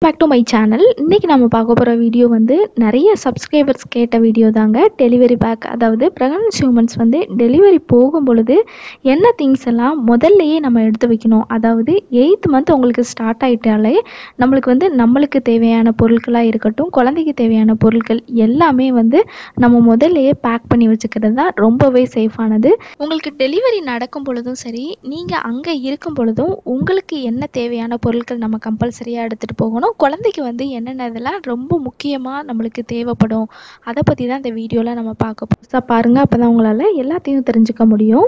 back to my channel இன்றைக்கி நம்ம பார்க்க போகிற வீடியோ வந்து நிறைய சப்ஸ்கிரைபர்ஸ் கேட்ட வீடியோ தாங்க டெலிவரி பேக் அதாவது ப்ரெக்னன்சி உமன்ஸ் வந்து டெலிவரி போகும் பொழுது என்ன திங்ஸ் எல்லாம் முதல்லையே நம்ம எடுத்து வைக்கணும் அதாவது எயித் மந்த் உங்களுக்கு ஸ்டார்ட் ஆகிட்டாலே நம்மளுக்கு வந்து நம்மளுக்கு தேவையான பொருட்களாக இருக்கட்டும் குழந்தைக்கு தேவையான பொருட்கள் எல்லாமே வந்து நம்ம முதல்லையே பேக் பண்ணி வச்சுக்கிறது தான் ரொம்பவே சேஃபானது உங்களுக்கு டெலிவரி நடக்கும் பொழுதும் சரி நீங்கள் அங்கே இருக்கும் பொழுதும் உங்களுக்கு என்ன தேவையான பொருட்கள் நம்ம கம்பல்சரியாக எடுத்துகிட்டு போகணும் குழந்தைக்கு வந்து என்னென்ன இதெல்லாம் ரொம்ப முக்கியமாக நம்மளுக்கு தேவைப்படும் அதை பற்றி தான் இந்த வீடியோவில் நம்ம பார்க்க புதுசாக பாருங்கள் அப்போ தான் உங்களால் எல்லாத்தையும் தெரிஞ்சுக்க முடியும்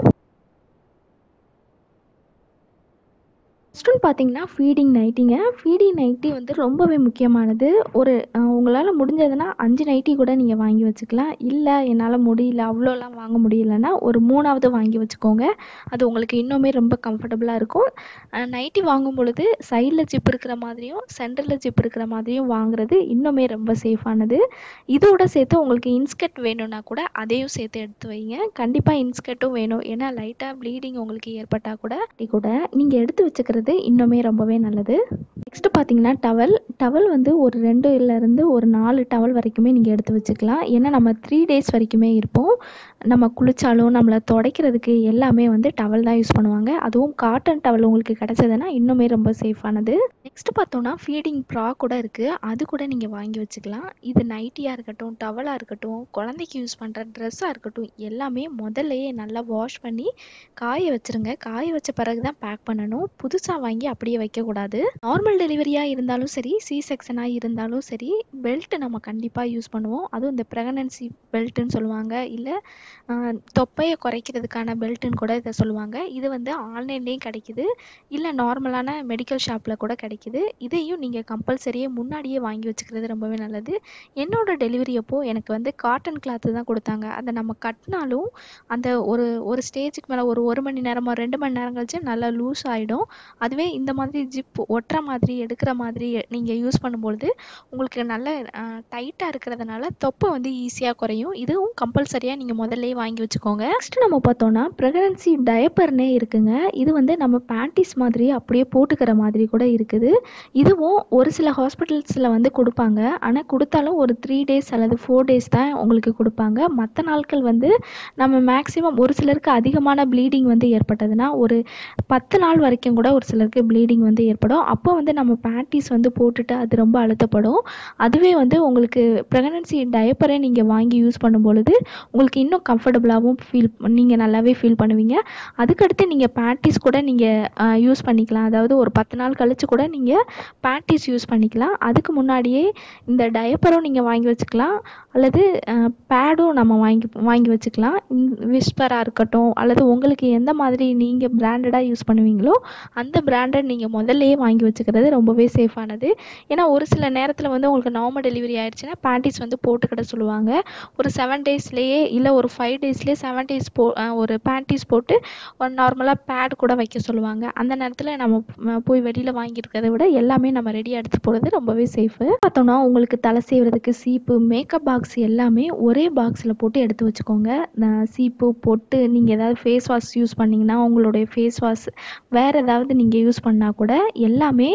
ஃபஸ்ட்டு பார்த்தீங்கன்னா ஃபீடிங் நைட்டிங்க ஃபீடிங் நைட்டி வந்து ரொம்பவே முக்கியமானது ஒரு உங்களால் முடிஞ்சதுன்னா அஞ்சு நைட்டி கூட நீங்கள் வாங்கி வச்சுக்கலாம் இல்லை என்னால் முடியல அவ்வளோலாம் வாங்க முடியலன்னா ஒரு மூணாவது வாங்கி வச்சுக்கோங்க அது உங்களுக்கு இன்னுமே ரொம்ப கம்ஃபர்டபுளாக இருக்கும் நைட்டி வாங்கும் பொழுது சைடில் ஜிப் இருக்கிற மாதிரியும் சென்டரில் ஜிப் இருக்கிற மாதிரியும் வாங்குறது இன்னுமே ரொம்ப சேஃபானது இதோட சேர்த்து உங்களுக்கு இன்ஸ்கர்ட் வேணும்னா கூட அதையும் சேர்த்து எடுத்து வைங்க கண்டிப்பாக இன்ஸ்கர்ட்டும் வேணும் ஏன்னா லைட்டாக ப்ளீடிங் உங்களுக்கு ஏற்பட்டால் கூட கூட நீங்கள் எடுத்து வச்சுக்கிறது இன்னுமே ரொம்பவே நல்லது நெக்ஸ்ட்டு பார்த்தீங்கன்னா டவல் டவல் வந்து ஒரு ரெண்டுலேருந்து ஒரு நாலு டவல் வரைக்குமே நீங்கள் எடுத்து வச்சுக்கலாம் ஏன்னா நம்ம த்ரீ டேஸ் வரைக்குமே இருப்போம் நம்ம குளித்தாலும் நம்மளை துடைக்கிறதுக்கு எல்லாமே வந்து டவல் தான் யூஸ் பண்ணுவாங்க அதுவும் காட்டன் டவல் உங்களுக்கு கிடச்சதுன்னா இன்னுமே ரொம்ப சேஃபானது நெக்ஸ்ட்டு பார்த்தோன்னா ஃபீடிங் ப்ரா கூட இருக்குது அது கூட நீங்கள் வாங்கி வச்சுக்கலாம் இது நைட்டியாக இருக்கட்டும் டவலாக இருக்கட்டும் குழந்தைக்கு யூஸ் பண்ணுற ட்ரெஸ்ஸாக இருக்கட்டும் எல்லாமே முதல்லையே நல்லா வாஷ் பண்ணி காய வச்சுருங்க காய வச்ச பிறகு தான் பேக் பண்ணணும் புதுசாக வாங்கி அப்படியே வைக்கக்கூடாது நார்மல் டெலிவரியாக இருந்தாலும் சரி சி செக்ஷனாக இருந்தாலும் சரி பெல்ட் நம்ம கண்டிப்பாக யூஸ் பண்ணுவோம் அதுவும் இந்த ப்ரெக்னன்சி பெல்ட்டுன்னு சொல்லுவாங்க இல்லை தொப்பையை குறைக்கிறதுக்கான பெல்ட்டுன்னு கூட இதை சொல்லுவாங்க இது வந்து ஆன்லைன்லேயும் கிடைக்கிது இல்லை நார்மலான மெடிக்கல் ஷாப்பில் கூட கிடைக்கிது இதையும் நீங்கள் கம்பல்சரியே முன்னாடியே வாங்கி வச்சுக்கிறது ரொம்பவே நல்லது என்னோட டெலிவரி அப்போ எனக்கு வந்து காட்டன் கிளாத்து தான் கொடுத்தாங்க அதை நம்ம கட்டினாலும் அந்த ஒரு ஒரு ஸ்டேஜுக்கு மேலே ஒரு ஒரு மணி நேரமோ ரெண்டு மணி நேரம் கழிச்சு நல்லா லூஸ் ஆகிடும் அதுவே இந்த மாதிரி ஜிப் ஒட்டுற மாதிரி எடுக்கிற மாதிரி நீங்கள் யூஸ் பண்ணும்பொழுது உங்களுக்கு நல்ல டைட்டாக இருக்கிறதுனால தொப்பை வந்து ஈஸியாக குறையும் இதுவும் கம்பல்சரியாக நீங்கள் முதல்ல வாங்கி வச்சுக்கோங்க நெக்ஸ்ட் நம்ம பார்த்தோன்னா ப்ரெக்னன்சி டயப்பர்னே இருக்குங்க இது வந்து நம்ம பேண்டிஸ் மாதிரி அப்படியே போட்டுக்கிற மாதிரி கூட இருக்குது இதுவும் ஒரு சில ஹாஸ்பிட்டல்ஸில் வந்து கொடுப்பாங்க ஆனால் கொடுத்தாலும் ஒரு த்ரீ டேஸ் அல்லது ஃபோர் டேஸ் தான் உங்களுக்கு கொடுப்பாங்க மற்ற நாட்கள் வந்து நம்ம மேக்ஸிமம் ஒரு சிலருக்கு அதிகமான ப்ளீடிங் வந்து ஏற்பட்டதுன்னா ஒரு பத்து நாள் வரைக்கும் கூட ஒரு சிலருக்கு ப்ளீடிங் வந்து ஏற்படும் அப்போ வந்து நம்ம பேண்டிஸ் வந்து போட்டுட்டு அது ரொம்ப அழுத்தப்படும் அதுவே வந்து உங்களுக்கு ப்ரெக்னன்சி டயப்பரை நீங்கள் வாங்கி யூஸ் பண்ணும் பொழுது உங்களுக்கு இன்னும் கம்ஃபர்டபுளாகவும் ஃபீல் நீங்கள் நல்லாவே ஃபீல் பண்ணுவீங்க அதுக்கடுத்து நீங்கள் பேண்டிஸ் கூட நீங்கள் யூஸ் பண்ணிக்கலாம் அதாவது ஒரு பத்து நாள் கழித்து கூட நீங்கள் பேண்டிஸ் யூஸ் பண்ணிக்கலாம் அதுக்கு முன்னாடியே இந்த டயப்பரும் நீங்கள் வாங்கி வச்சுக்கலாம் அல்லது பேடும் நம்ம வாங்கி வாங்கி வச்சுக்கலாம் விஸ்பராக இருக்கட்டும் அல்லது உங்களுக்கு எந்த மாதிரி நீங்கள் பிராண்டடாக யூஸ் பண்ணுவீங்களோ அந்த பிராண்டட் நீங்கள் முதல்லையே வாங்கி வச்சுக்கிறது ரொம்பவே சேஃபானது ஏன்னா ஒரு சில நேரத்தில் வந்து உங்களுக்கு நார்மல் டெலிவரி ஆயிடுச்சுன்னா பேண்டிஸ் வந்து போட்டுக்கிட சொல்லுவாங்க ஒரு செவன் டேஸ்லேயே இல்லை ஒரு ஃபைவ் டேஸ்லேயே செவன் டேஸ் போ ஒரு பேண்டிஸ் போட்டு ஒரு நார்மலாக பேட் கூட வைக்க சொல்லுவாங்க அந்த நேரத்தில் நம்ம போய் வெளியில் வாங்கியிருக்கிறத விட எல்லாமே நம்ம ரெடியாக எடுத்து போகிறது ரொம்பவே சேஃபு பார்த்தோன்னா உங்களுக்கு தலை செய்கிறதுக்கு சீப்பு மேக்கப் பாக்ஸ் எல்லாமே ஒரே பாக்ஸில் போட்டு எடுத்து வச்சுக்கோங்க சீப்பு பொட்டு நீங்கள் ஏதாவது ஃபேஸ் வாஷ் யூஸ் பண்ணிங்கன்னா உங்களுடைய ஃபேஸ் வாஷ் வேறு ஏதாவது நீங்கள் யூஸ் பண்ணால் கூட எல்லாமே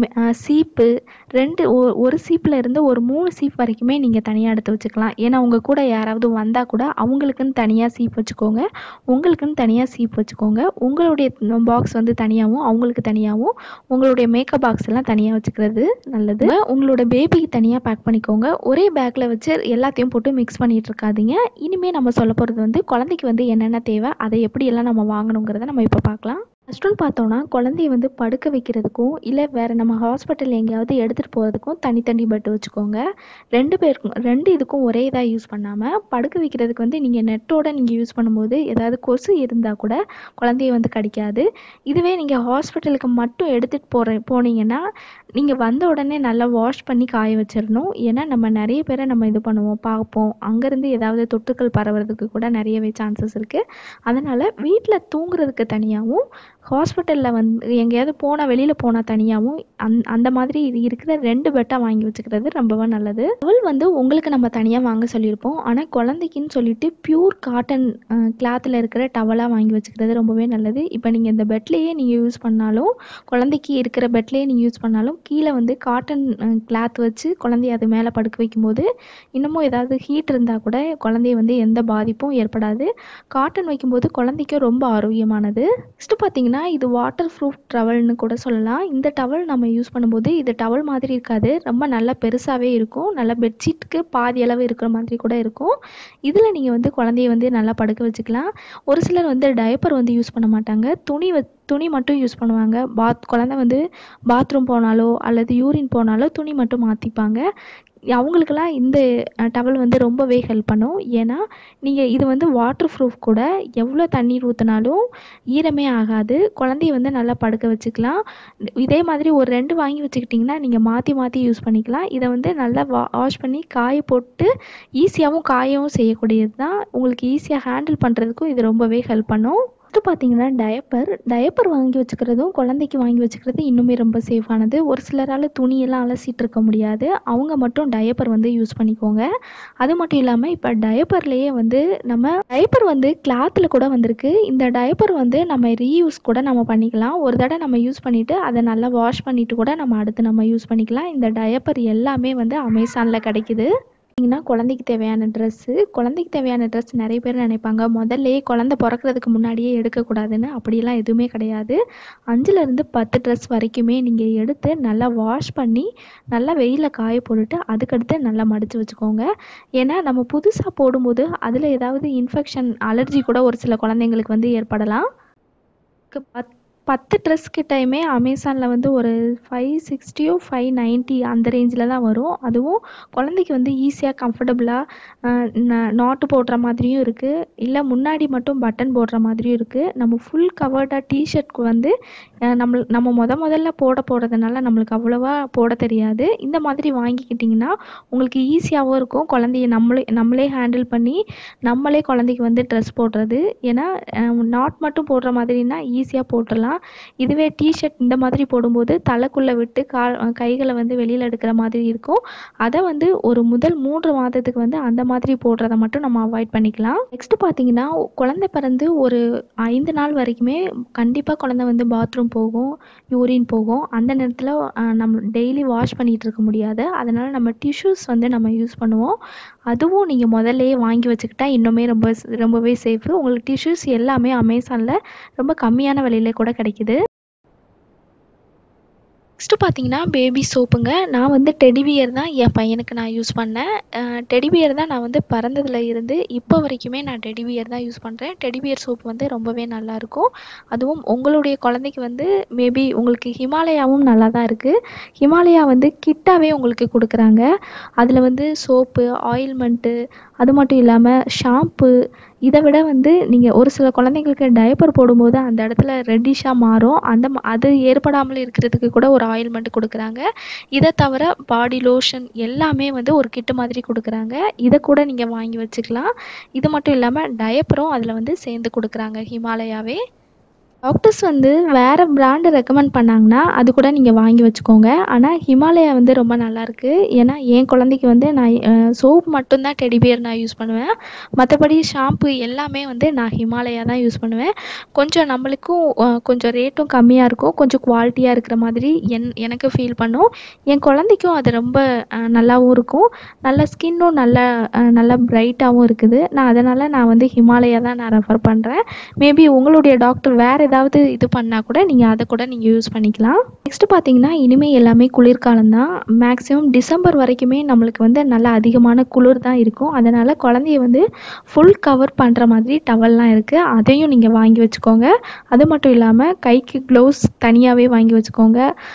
சீப்பு ரெண்டு ஒரு சீப்பில் இருந்து ஒரு மூணு சீப் வரைக்குமே நீங்கள் தனியாக எடுத்து வச்சுக்கலாம் ஏன்னா உங்கள் கூட யாராவது வந்தால் கூட அவங்களுக்குன்னு தனியாக சீப் வச்சுக்கோங்க உங்களுக்குன்னு தனியாக சீப் வச்சுக்கோங்க உங்களுடைய பாக்ஸ் வந்து தனியாகவும் அவங்களுக்கு தனியாகவும் உங்களுடைய மேக்கப் பாக்ஸ் எல்லாம் தனியாக வச்சுக்கிறது நல்லது உங்களோட பேபிக்கு தனியாக பேக் பண்ணிக்கோங்க ஒரே பேக்கில் வச்சு எல்லாத்தையும் போட்டு மிக்ஸ் பண்ணிகிட்டு இருக்காதீங்க இனிமேல் நம்ம சொல்ல போகிறது வந்து குழந்தைக்கு வந்து என்னென்ன தேவை அதை எப்படியெல்லாம் நம்ம வாங்கணுங்கிறத நம்ம இப்போ பார்க்கலாம் ஃபஸ்ட்டுன்னு பார்த்தோன்னா குழந்தைய வந்து படுக்க வைக்கிறதுக்கும் இல்லை வேறு நம்ம ஹாஸ்பிட்டல் எங்கேயாவது எடுத்துகிட்டு போகிறதுக்கும் தனித்தனி பெட்டு வச்சுக்கோங்க ரெண்டு பேருக்கும் ரெண்டு இதுக்கும் ஒரே இதாக யூஸ் பண்ணாமல் படுக்க வைக்கிறதுக்கு வந்து நீங்கள் நெட்டோட நீங்கள் யூஸ் பண்ணும்போது ஏதாவது கொசு இருந்தால் கூட குழந்தைய வந்து கடிக்காது இதுவே நீங்கள் ஹாஸ்பிட்டலுக்கு மட்டும் எடுத்துகிட்டு போகிற போனீங்கன்னா நீங்கள் வந்த உடனே நல்லா வாஷ் பண்ணி காய வச்சிடணும் ஏன்னா நம்ம நிறைய பேரை நம்ம இது பண்ணுவோம் பார்ப்போம் அங்கேருந்து ஏதாவது தொற்றுக்கள் பரவுறதுக்கு கூட நிறையவே சான்சஸ் இருக்குது அதனால் வீட்டில் தூங்குறதுக்கு தனியாகவும் ஹாஸ்பிட்டலில் வந்து எங்கேயாவது போனால் வெளியில் போனால் தனியாகவும் அந் அந்த மாதிரி இது இருக்கிற ரெண்டு பெட்டாக வாங்கி வச்சுக்கிறது ரொம்பவே நல்லது டவல் வந்து உங்களுக்கு நம்ம தனியாக வாங்க சொல்லியிருப்போம் ஆனால் குழந்தைக்குன்னு சொல்லிட்டு பியூர் காட்டன் கிளாத்தில் இருக்கிற டவலாக வாங்கி வச்சுக்கிறது ரொம்பவே நல்லது இப்போ நீங்கள் இந்த பெட்லேயே நீங்கள் யூஸ் பண்ணாலும் குழந்தைக்கு இருக்கிற பெட்லேயே நீங்கள் யூஸ் பண்ணாலும் கீழே வந்து காட்டன் கிளாத் வச்சு குழந்தைய அது மேலே படுக்க வைக்கும்போது இன்னமும் ஏதாவது ஹீட் இருந்தால் கூட குழந்தைய வந்து எந்த பாதிப்பும் ஏற்படாது காட்டன் வைக்கும்போது குழந்தைக்கும் ரொம்ப ஆரோக்கியமானது நெக்ஸ்ட்டு பார்த்தீங்கன்னா இது வாட்டர் ப்ரூஃப் டவல்னு கூட சொல்லலாம் இந்த டவல் நம்ம யூஸ் பண்ணும்போது இது டவல் மாதிரி இருக்காது ரொம்ப நல்லா பெருசாகவே இருக்கும் நல்லா பெட்ஷீட்டுக்கு பாதி அளவு இருக்கிற மாதிரி கூட இருக்கும் இதில் நீங்கள் வந்து குழந்தைய வந்து நல்லா படுக்க வச்சுக்கலாம் ஒரு சிலர் வந்து டயப்பர் வந்து யூஸ் பண்ண மாட்டாங்க துணி வ துணி மட்டும் யூஸ் பண்ணுவாங்க பாத் குழந்தை வந்து பாத்ரூம் போனாலோ அல்லது யூரின் போனாலோ துணி மட்டும் மாற்றிப்பாங்க அவங்களுக்கெல்லாம் இந்த டவல் வந்து ரொம்பவே ஹெல்ப் பண்ணும் ஏன்னா நீங்கள் இது வந்து வாட்டர் ப்ரூஃப் கூட எவ்வளோ தண்ணீர் ஊற்றினாலும் ஈரமே ஆகாது குழந்தைய வந்து நல்லா படுக்க வச்சுக்கலாம் இதே மாதிரி ஒரு ரெண்டு வாங்கி வச்சுக்கிட்டிங்கன்னா நீங்கள் மாற்றி மாற்றி யூஸ் பண்ணிக்கலாம் இதை வந்து நல்லா வா வாஷ் பண்ணி காய போட்டு ஈஸியாகவும் காயவும் செய்யக்கூடியது தான் உங்களுக்கு ஈஸியாக ஹேண்டில் பண்ணுறதுக்கும் இது ரொம்பவே ஹெல்ப் பண்ணும் அடுத்து பார்த்தீங்கன்னா டயப்பர் டயப்பர் வாங்கி வச்சுக்கிறதும் குழந்தைக்கு வாங்கி வச்சுக்கிறது இன்னுமே ரொம்ப சேஃபானது ஒரு சிலரால் துணியெல்லாம் அலசிட்டு இருக்க முடியாது அவங்க மட்டும் டயப்பர் வந்து யூஸ் பண்ணிக்கோங்க அது மட்டும் இல்லாமல் இப்போ டயப்பர்லேயே வந்து நம்ம டயப்பர் வந்து கிளாத்தில் கூட வந்திருக்கு இந்த டயப்பர் வந்து நம்ம ரீயூஸ் கூட நம்ம பண்ணிக்கலாம் ஒரு தடவை நம்ம யூஸ் பண்ணிவிட்டு அதை நல்லா வாஷ் பண்ணிவிட்டு கூட நம்ம அடுத்து நம்ம யூஸ் பண்ணிக்கலாம் இந்த டயப்பர் எல்லாமே வந்து அமேசானில் கிடைக்குது பார்த்தீங்கன்னா குழந்தைக்கு தேவையான ட்ரெஸ்ஸு குழந்தைக்கு தேவையான ட்ரெஸ் நிறைய பேர் நினைப்பாங்க முதல்லையே குழந்த பிறக்கறதுக்கு முன்னாடியே எடுக்கக்கூடாதுன்னு அப்படிலாம் எதுவுமே கிடையாது அஞ்சுலேருந்து பத்து ட்ரெஸ் வரைக்குமே நீங்கள் எடுத்து நல்லா வாஷ் பண்ணி நல்லா வெயிலில் காய போட்டுட்டு அதுக்கடுத்து நல்லா மடித்து வச்சுக்கோங்க ஏன்னா நம்ம புதுசாக போடும்போது அதில் ஏதாவது இன்ஃபெக்ஷன் அலர்ஜி கூட ஒரு சில குழந்தைங்களுக்கு வந்து ஏற்படலாம் பத் பத்து ட்ரெஸ் கிட்டயுமே அமேசானில் வந்து ஒரு ஃபைவ் சிக்ஸ்டியோ ஃபைவ் நைன்ட்டி அந்த ரேஞ்சில் தான் வரும் அதுவும் குழந்தைக்கு வந்து ஈஸியாக கம்ஃபர்டபுளாக நாட்டு போடுற மாதிரியும் இருக்குது இல்லை முன்னாடி மட்டும் பட்டன் போடுற மாதிரியும் இருக்குது நம்ம ஃபுல் கவர்டாக டிஷர்ட்க்கு வந்து நம்ம நம்ம முத முதல்ல போட போகிறதுனால நம்மளுக்கு அவ்வளோவா போட தெரியாது இந்த மாதிரி வாங்கிக்கிட்டிங்கன்னா உங்களுக்கு ஈஸியாகவும் இருக்கும் குழந்தைய நம்மளே நம்மளே ஹேண்டில் பண்ணி நம்மளே குழந்தைக்கு வந்து ட்ரெஸ் போடுறது ஏன்னா நாட் மட்டும் போடுற மாதிரினா ஈஸியாக போட்டுடலாம் இதுவே டிஷர்ட் இந்த மாதிரி போடும்போது தலைக்குள்ளே விட்டு கால் கைகளை வந்து வெளியில் எடுக்கிற மாதிரி இருக்கும் அதை வந்து ஒரு முதல் மூன்று மாதத்துக்கு வந்து அந்த மாதிரி போடுறத மட்டும் நம்ம அவாய்ட் பண்ணிக்கலாம் நெக்ஸ்ட் பார்த்தீங்கன்னா குழந்தை பிறந்து ஒரு ஐந்து நாள் வரைக்குமே கண்டிப்பாக குழந்தை வந்து பாத்ரூம் போகும் யூரின் போகும் அந்த நேரத்தில் நம்ம டெய்லி வாஷ் பண்ணிகிட்டு இருக்க முடியாது அதனால் நம்ம டிஷ்யூஸ் வந்து நம்ம யூஸ் பண்ணுவோம் அதுவும் நீங்கள் முதல்லையே வாங்கி வச்சுக்கிட்டா இன்னுமே ரொம்ப ரொம்பவே சேஃபு உங்களுக்கு டிஷ்யூஸ் எல்லாமே அமேசானில் ரொம்ப கம்மியான விலையில கூட கிடைக்குது நெக்ஸ்ட்டு பார்த்தீங்கன்னா பேபி சோப்புங்க நான் வந்து டெடிபியர் தான் என் பையனுக்கு நான் யூஸ் பண்ணேன் டெடிபியர் தான் நான் வந்து பிறந்ததுல இருந்து இப்போ வரைக்குமே நான் டெடிபியர் தான் யூஸ் பண்ணுறேன் டெடிபியர் சோப் வந்து ரொம்பவே நல்லாயிருக்கும் அதுவும் உங்களுடைய குழந்தைக்கு வந்து மேபி உங்களுக்கு ஹிமாலயாவும் நல்லா தான் இருக்குது ஹிமாலயா வந்து கிட்டாகவே உங்களுக்கு கொடுக்குறாங்க அதில் வந்து சோப்பு ஆயில்மெண்ட்டு அது மட்டும் இல்லாமல் ஷாம்பு இதை விட வந்து நீங்கள் ஒரு சில குழந்தைங்களுக்கு டயப்பர் போடும்போது அந்த இடத்துல ரெட்டிஷாக மாறும் அந்த அது ஏற்படாமல் இருக்கிறதுக்கு கூட ஒரு ஆயில்மெண்ட் கொடுக்குறாங்க இதை தவிர பாடி லோஷன் எல்லாமே வந்து ஒரு கிட்டு மாதிரி கொடுக்குறாங்க இதை கூட நீங்கள் வாங்கி வச்சுக்கலாம் இது மட்டும் இல்லாமல் டயப்பரும் அதில் வந்து சேர்ந்து கொடுக்குறாங்க ஹிமாலயாவே டாக்டர்ஸ் வந்து வேறு பிராண்டு ரெக்கமெண்ட் பண்ணாங்கன்னா அது கூட நீங்கள் வாங்கி வச்சுக்கோங்க ஆனால் ஹிமாலயா வந்து ரொம்ப நல்லாயிருக்கு ஏன்னா என் குழந்தைக்கு வந்து நான் சோப் மட்டும்தான் டெடிபியர் நான் யூஸ் பண்ணுவேன் மற்றபடி ஷாம்பு எல்லாமே வந்து நான் ஹிமாலயா தான் யூஸ் பண்ணுவேன் கொஞ்சம் நம்மளுக்கும் கொஞ்சம் ரேட்டும் கம்மியாக இருக்கும் கொஞ்சம் குவாலிட்டியாக இருக்கிற மாதிரி என் எனக்கு ஃபீல் பண்ணும் என் குழந்தைக்கும் அது ரொம்ப நல்லாவும் இருக்கும் நல்ல ஸ்கின்னும் நல்ல நல்லா பிரைட்டாகவும் இருக்குது நான் அதனால் நான் வந்து ஹிமாலயா தான் நான் ரெஃபர் பண்ணுறேன் மேபி உங்களுடைய டாக்டர் வேறு ஏதாவது இது பண்ணால் கூட நீங்கள் அதை கூட நீங்கள் யூஸ் பண்ணிக்கலாம் நெக்ஸ்ட்டு பார்த்தீங்கன்னா இனிமேல் எல்லாமே குளிர்காலம் தான் மேக்ஸிமம் டிசம்பர் வரைக்குமே நம்மளுக்கு வந்து நல்லா அதிகமான குளிர் தான் இருக்கும் அதனால் குழந்தைய வந்து ஃபுல் கவர் பண்ணுற மாதிரி டவல்லாம் இருக்குது அதையும் நீங்கள் வாங்கி வச்சுக்கோங்க அது மட்டும் இல்லாமல் கைக்கு க்ளவுஸ் தனியாகவே வாங்கி வச்சுக்கோங்க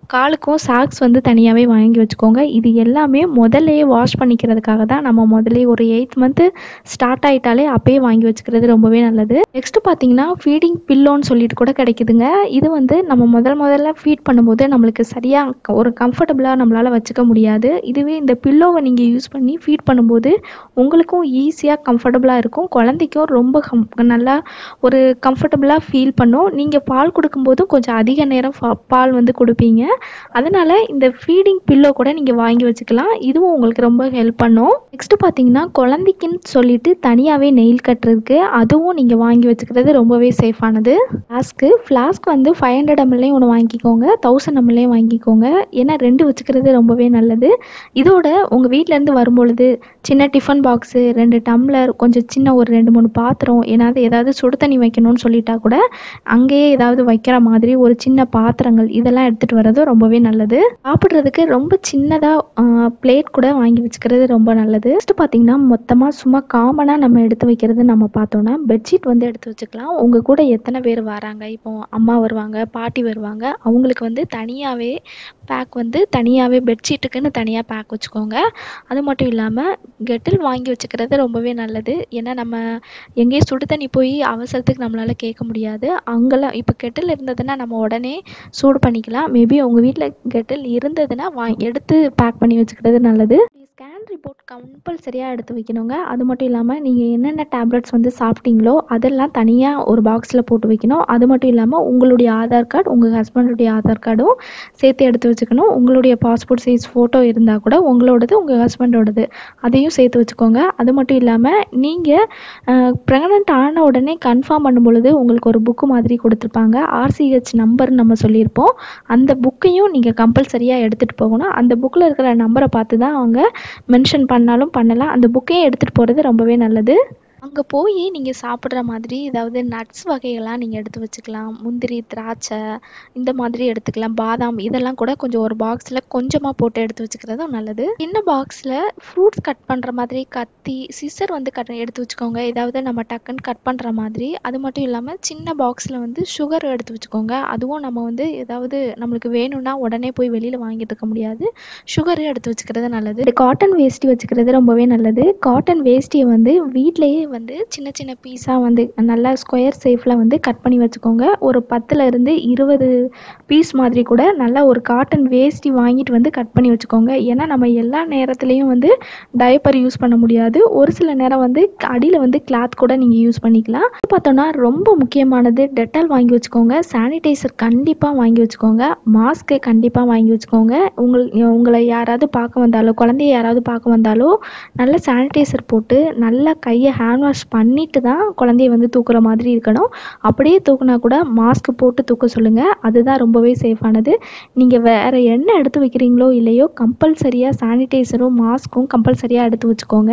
காலுக்கும் சாக்ஸ் வந்து தனியாகவே வாங்கி வச்சுக்கோங்க இது எல்லாமே முதல்லையே வாஷ் பண்ணிக்கிறதுக்காக தான் நம்ம முதல்லே ஒரு எயித் மந்த்து ஸ்டார்ட் ஆகிட்டாலே அப்பயே வாங்கி வச்சுக்கிறது ரொம்பவே நல்லது நெக்ஸ்ட்டு பார்த்தீங்கன்னா ஃபீடிங் பில்லோன்னு சொல்லிட்டு கூட கிடைக்குதுங்க இது வந்து நம்ம முதல் முதல்ல ஃபீட் பண்ணும்போது நம்மளுக்கு சரியாக ஒரு கம்ஃபர்டபுளாக நம்மளால் வச்சுக்க முடியாது இதுவே இந்த பில்லோவை நீங்கள் யூஸ் பண்ணி ஃபீட் பண்ணும்போது உங்களுக்கும் ஈஸியாக கம்ஃபர்டபுளாக இருக்கும் குழந்தைக்கும் ரொம்ப கம் நல்லா ஒரு கம்ஃபர்டபுளாக ஃபீல் பண்ணும் நீங்கள் பால் கொடுக்கும்போதும் கொஞ்சம் அதிக நேரம் ஃபா- பால் வந்து கொடுப்பீங்க அதனால் இந்த ஃபீடிங் பில்லோ கூட நீங்கள் வாங்கி வச்சுக்கலாம் இதுவும் உங்களுக்கு ரொம்ப ஹெல்ப் பண்ணும் நெக்ஸ்ட்டு பார்த்தீங்கன்னா குழந்தைக்குன்னு சொல்லிட்டு தனியாகவே நெயில் கட்டுறதுக்கு அதுவும் நீங்கள் வாங்கி வச்சுக்கிறது ரொம்பவே சேஃபானது ஃப்ளாஸ்க்கு ஃப்ளாஸ்க் வந்து ஃபைவ் ஹண்ட்ரட் எம்எல்லையும் ஒன்று வாங்கிக்கோங்க தௌசண்ட் எம்எல்லையும் வாங்கிக்கோங்க ஏன்னா ரெண்டு வச்சுக்கிறது ரொம்பவே நல்லது இதோட உங்கள் வீட்டிலேருந்து வரும்பொழுது சின்ன டிஃபன் பாக்ஸு ரெண்டு டம்ளர் கொஞ்சம் சின்ன ஒரு ரெண்டு மூணு பாத்திரம் ஏதாவது ஏதாவது சுடு தண்ணி வைக்கணும்னு சொல்லிட்டா கூட அங்கேயே ஏதாவது வைக்கிற மாதிரி ஒரு சின்ன பாத்திரங்கள் இதெல்லாம் எடுத்துகிட்டு வர்றது ரொம்பவே நல்லது சாப்பிட்றதுக்கு ரொம்ப சின்னதாக பிளேட் கூட வாங்கி வச்சுக்கிறது ரொம்ப நல்லது நெக்ஸ்ட் பார்த்தீங்கன்னா மொத்தமாக சும்மா காமனாக நம்ம எடுத்து வைக்கிறது நம்ம பார்த்தோன்னா பெட்ஷீட் வந்து எடுத்து வச்சுக்கலாம் உங்கள் கூட எத்தனை பேர் வராங்க இப்போ அம்மா வருவாங்க பாட்டி வருவாங்க அவங்களுக்கு வந்து தனியாகவே பேக் வந்து தனியாகவே பெட்ஷீட்டுக்குன்னு தனியாக பேக் வச்சுக்கோங்க அது மட்டும் இல்லாமல் கெட்டில் வாங்கி வச்சுக்கிறது ரொம்பவே நல்லது ஏன்னா நம்ம எங்கேயும் சுடு தண்ணி போய் அவசரத்துக்கு நம்மளால் கேட்க முடியாது அங்கெல்லாம் இப்போ கெட்டில் இருந்ததுன்னா நம்ம உடனே சூடு பண்ணிக்கலாம் மேபி உங்கள் வீட்டில் கெட்டில் இருந்ததுன்னா வா எடுத்து பேக் பண்ணி வச்சுக்கிறது நல்லது ஸ்கேன் ரிப்போர்ட் கம்பல்சரியாக எடுத்து வைக்கணுங்க அது மட்டும் இல்லாமல் நீங்கள் என்னென்ன டேப்லெட்ஸ் வந்து சாப்பிட்டீங்களோ அதெல்லாம் தனியாக ஒரு பாக்ஸில் போட்டு வைக்கணும் அது மட்டும் இல்லாமல் உங்களுடைய ஆதார் கார்டு உங்கள் ஹஸ்பண்டுடைய ஆதார் கார்டும் சேர்த்து எடுத்து வச்சுக்கணும் உங்களுடைய பாஸ்போர்ட் சைஸ் ஃபோட்டோ இருந்தால் கூட உங்களோடது உங்கள் ஹஸ்பண்டோடது அதையும் சேர்த்து வச்சுக்கோங்க அது மட்டும் இல்லாமல் நீங்கள் ப்ரெக்னென்ட் ஆன உடனே கன்ஃபார்ம் பண்ணும் பொழுது உங்களுக்கு ஒரு புக்கு மாதிரி கொடுத்துருப்பாங்க ஆர்சிஹெச் நம்பர்னு நம்ம சொல்லியிருப்போம் அந்த புக்கையும் நீங்கள் கம்பல்சரியாக எடுத்துகிட்டு போகணும் அந்த புக்கில் இருக்கிற நம்பரை பார்த்து தான் அவங்க மென்ஷன் பண்ணாலும் பண்ணலாம் அந்த புக்கையும் எடுத்துகிட்டு போகிறது ரொம்பவே நல்லது அங்கே போய் நீங்கள் சாப்பிட்ற மாதிரி ஏதாவது நட்ஸ் வகைகள்லாம் நீங்கள் எடுத்து வச்சுக்கலாம் முந்திரி திராட்சை இந்த மாதிரி எடுத்துக்கலாம் பாதாம் இதெல்லாம் கூட கொஞ்சம் ஒரு பாக்ஸில் கொஞ்சமாக போட்டு எடுத்து வச்சுக்கிறதும் நல்லது சின்ன பாக்ஸில் ஃப்ரூட்ஸ் கட் பண்ணுற மாதிரி கத்தி சிசர் வந்து கட் எடுத்து வச்சுக்கோங்க ஏதாவது நம்ம டக்குன்னு கட் பண்ணுற மாதிரி அது மட்டும் இல்லாமல் சின்ன பாக்ஸில் வந்து சுகர் எடுத்து வச்சுக்கோங்க அதுவும் நம்ம வந்து ஏதாவது நம்மளுக்கு வேணும்னா உடனே போய் வெளியில் வாங்கிட்டு இருக்க முடியாது சுகரும் எடுத்து வச்சுக்கிறது நல்லது காட்டன் வேஷ்டி வச்சுக்கிறது ரொம்பவே நல்லது காட்டன் வேஷ்டியை வந்து வீட்டிலேயே வந்து சின்ன சின்ன பீஸாக வந்து நல்லா ஸ்கொயர் ஷேப்பில் வந்து கட் பண்ணி வச்சுக்கோங்க ஒரு பத்துல இருந்து இருபது பீஸ் மாதிரி கூட நல்லா ஒரு காட்டன் வேஷ்டி வாங்கிட்டு வந்து கட் பண்ணி வச்சுக்கோங்க ஏன்னா நம்ம எல்லா நேரத்துலையும் வந்து டயப்பர் யூஸ் பண்ண முடியாது ஒரு சில நேரம் வந்து அடியில் வந்து கிளாத் கூட நீங்கள் யூஸ் பண்ணிக்கலாம் பார்த்தோன்னா ரொம்ப முக்கியமானது டெட்டால் வாங்கி வச்சுக்கோங்க சானிடைசர் கண்டிப்பாக வாங்கி வச்சுக்கோங்க மாஸ்க்கு கண்டிப்பாக வாங்கி வச்சுக்கோங்க உங்கள் உங்களை யாராவது பார்க்க வந்தாலோ குழந்தைய யாராவது பார்க்க வந்தாலோ நல்ல சானிடைசர் போட்டு நல்லா கையை ஹேண்ட் வாஷ் பண்ணிட்டு தான் குழந்தைய வந்து தூக்குற மாதிரி இருக்கணும் அப்படியே தூக்குனா கூட மாஸ்க் போட்டு தூக்க சொல்லுங்கள் அதுதான் ரொம்பவே சேஃபானது நீங்கள் வேறு என்ன எடுத்து வைக்கிறீங்களோ இல்லையோ கம்பல்சரியாக சானிடைசரும் மாஸ்க்கும் கம்பல்சரியாக எடுத்து வச்சுக்கோங்க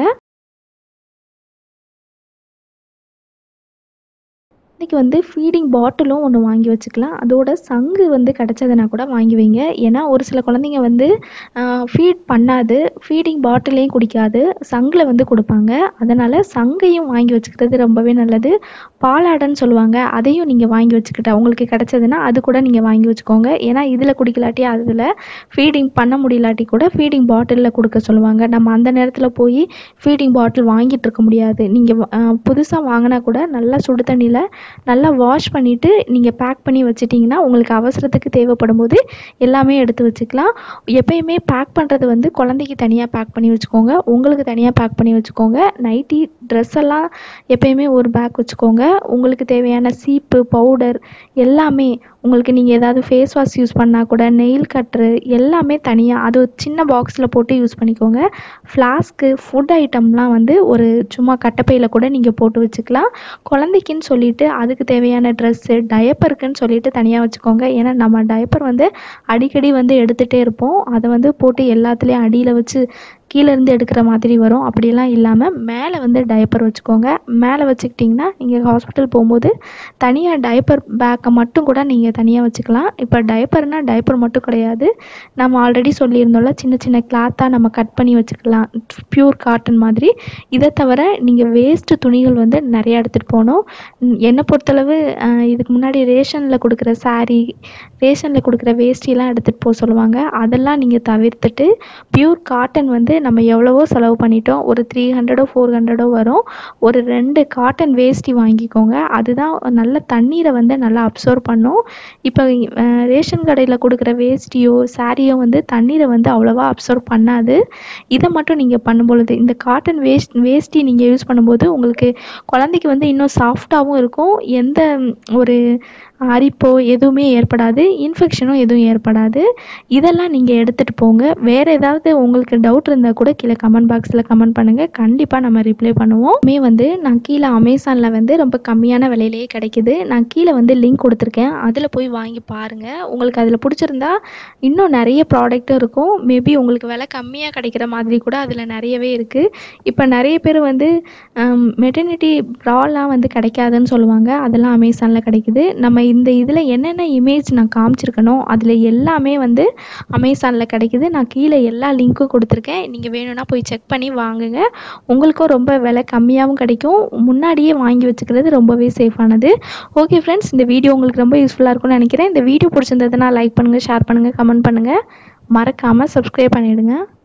இன்றைக்கி வந்து ஃபீடிங் பாட்டிலும் ஒன்று வாங்கி வச்சுக்கலாம் அதோட சங்கு வந்து கிடச்சதுனா கூட வாங்கி வைங்க ஏன்னா ஒரு சில குழந்தைங்க வந்து ஃபீட் பண்ணாது ஃபீடிங் பாட்டிலையும் குடிக்காது சங்கில் வந்து கொடுப்பாங்க அதனால் சங்கையும் வாங்கி வச்சுக்கிறது ரொம்பவே நல்லது பாலாடைன்னு சொல்லுவாங்க அதையும் நீங்கள் வாங்கி வச்சுக்கிட்டா உங்களுக்கு கிடச்சதுன்னா அது கூட நீங்கள் வாங்கி வச்சுக்கோங்க ஏன்னா இதில் குடிக்கலாட்டி அதில் ஃபீடிங் பண்ண முடியலாட்டி கூட ஃபீடிங் பாட்டிலில் கொடுக்க சொல்லுவாங்க நம்ம அந்த நேரத்தில் போய் ஃபீடிங் பாட்டில் வாங்கிட்டு இருக்க முடியாது நீங்கள் புதுசாக வாங்கினா கூட நல்லா சுடு தண்ணியில் நல்லா வாஷ் பண்ணிவிட்டு நீங்கள் பேக் பண்ணி வச்சிட்டிங்கன்னா உங்களுக்கு அவசரத்துக்கு தேவைப்படும் போது எல்லாமே எடுத்து வச்சுக்கலாம் எப்பயுமே பேக் பண்ணுறது வந்து குழந்தைக்கு தனியாக பேக் பண்ணி வச்சுக்கோங்க உங்களுக்கு தனியாக பேக் பண்ணி வச்சுக்கோங்க நைட்டி ட்ரெஸ் எல்லாம் எப்பயுமே ஒரு பேக் வச்சுக்கோங்க உங்களுக்கு தேவையான சீப்பு பவுடர் எல்லாமே உங்களுக்கு நீங்கள் ஏதாவது ஃபேஸ் வாஷ் யூஸ் பண்ணால் கூட நெயில் கட்ரு எல்லாமே தனியாக அது ஒரு சின்ன பாக்ஸில் போட்டு யூஸ் பண்ணிக்கோங்க ஃப்ளாஸ்க்கு ஃபுட் ஐட்டம்லாம் வந்து ஒரு சும்மா கட்டைப்பையில் கூட நீங்கள் போட்டு வச்சுக்கலாம் குழந்தைக்குன்னு சொல்லிட்டு அதுக்கு தேவையான ட்ரெஸ்ஸு டயப்பருக்குன்னு சொல்லிட்டு தனியாக வச்சுக்கோங்க ஏன்னா நம்ம டயப்பர் வந்து அடிக்கடி வந்து எடுத்துகிட்டே இருப்போம் அதை வந்து போட்டு எல்லாத்துலேயும் அடியில் வச்சு கீழேருந்து எடுக்கிற மாதிரி வரும் அப்படியெல்லாம் இல்லாமல் மேலே வந்து டயப்பர் வச்சுக்கோங்க மேலே வச்சுக்கிட்டிங்கன்னா நீங்கள் ஹாஸ்பிட்டல் போகும்போது தனியாக டயப்பர் பேக்கை மட்டும் கூட நீங்கள் தனியாக வச்சுக்கலாம் இப்போ டயப்பர்னால் டயப்பர் மட்டும் கிடையாது நம்ம ஆல்ரெடி சொல்லியிருந்தோம்ல சின்ன சின்ன கிளாத்தாக நம்ம கட் பண்ணி வச்சுக்கலாம் ப்யூர் காட்டன் மாதிரி இதை தவிர நீங்கள் வேஸ்ட்டு துணிகள் வந்து நிறையா எடுத்துகிட்டு போகணும் ம், என்னை பொறுத்தளவு அஹ், இதுக்கு முன்னாடி ரேஷனில் கொடுக்குற saree ரேஷனில் கொடுக்குற வேஷ்டியெல்லாம் எடுத்துகிட்டு போக சொல்லுவாங்க அதெல்லாம் நீங்கள் தவிர்த்துட்டு ப்யூர் காட்டன் வந்து நம்ம எவ்வளவோ செலவு பண்ணிட்டோம் ஒரு த்ரீ ஹண்ட்ரடோ ஃபோர் ஹண்ட்ரடோ வரும் ஒரு ரெண்டு காட்டன் வேஷ்டி வாங்கிக்கோங்க அதுதான் நல்ல தண்ணீரை வந்து நல்லா அப்சர்வ் பண்ணும் இப்போ அஹ், ரேஷன் கடையில் கொடுக்குற வேஷ்டியோ சாரியோ வந்து தண்ணீரை வந்து அவ்வளோவா அப்சர்வ் பண்ணாது இதை மட்டும் நீங்கள் பண்ணும்பொழுது இந்த காட்டன் வேஸ்ட் வேஷ்டி நீங்கள் யூஸ் பண்ணும்போது உங்களுக்கு குழந்தைக்கு வந்து இன்னும் சாஃப்டாகவும் இருக்கும் எந்த ம், ஒரு அரிப்போ எதுவுமே ஏற்படாது இன்ஃபெக்ஷனும் எதுவும் ஏற்படாது இதெல்லாம் நீங்கள் எடுத்துகிட்டு போங்க வேறு ஏதாவது உங்களுக்கு டவுட் இருந்தால் கூட கீழே கமெண்ட் பாக்ஸில் கமெண்ட் பண்ணுங்கள் கண்டிப்பாக நம்ம ரிப்ளை பண்ணுவோம் மே வந்து நான் கீழே அமேசானில் வந்து ரொம்ப கம்மியான விலையிலேயே கிடைக்குது நான் கீழே வந்து லிங்க் கொடுத்துருக்கேன் அதில் போய் வாங்கி பாருங்கள் உங்களுக்கு அதில் பிடிச்சிருந்தா இன்னும் நிறைய ப்ராடக்ட்டும் இருக்கும் மேபி உங்களுக்கு விலை கம்மியாக கிடைக்கிற மாதிரி கூட அதில் நிறையவே இருக்குது இப்போ நிறைய பேர் வந்து மெட்டர்னிட்டி ப்ராலாம் வந்து கிடைக்காதுன்னு சொல்லுவாங்க அதெல்லாம் அமேசானில் கிடைக்குது நம்ம இந்த இதில் என்னென்ன இமேஜ் நான் காமிச்சிருக்கனோ அதில் எல்லாமே வந்து அமேசானில் கிடைக்குது நான் கீழே எல்லா லிங்க்கும் கொடுத்துருக்கேன் நீங்கள் வேணும்னா போய் செக் பண்ணி வாங்குங்க உங்களுக்கும் ரொம்ப விலை கம்மியாகவும் கிடைக்கும் முன்னாடியே வாங்கி வச்சுக்கிறது ரொம்பவே சேஃபானது ஓகே ஃப்ரெண்ட்ஸ் இந்த வீடியோ உங்களுக்கு ரொம்ப யூஸ்ஃபுல்லாக இருக்கும்னு நினைக்கிறேன் இந்த வீடியோ பிடிச்சிருந்ததுன்னா லைக் பண்ணுங்கள் ஷேர் பண்ணுங்கள் கமெண்ட் பண்ணுங்கள் மறக்காமல் சப்ஸ்கிரைப் பண்ணிவிடுங்க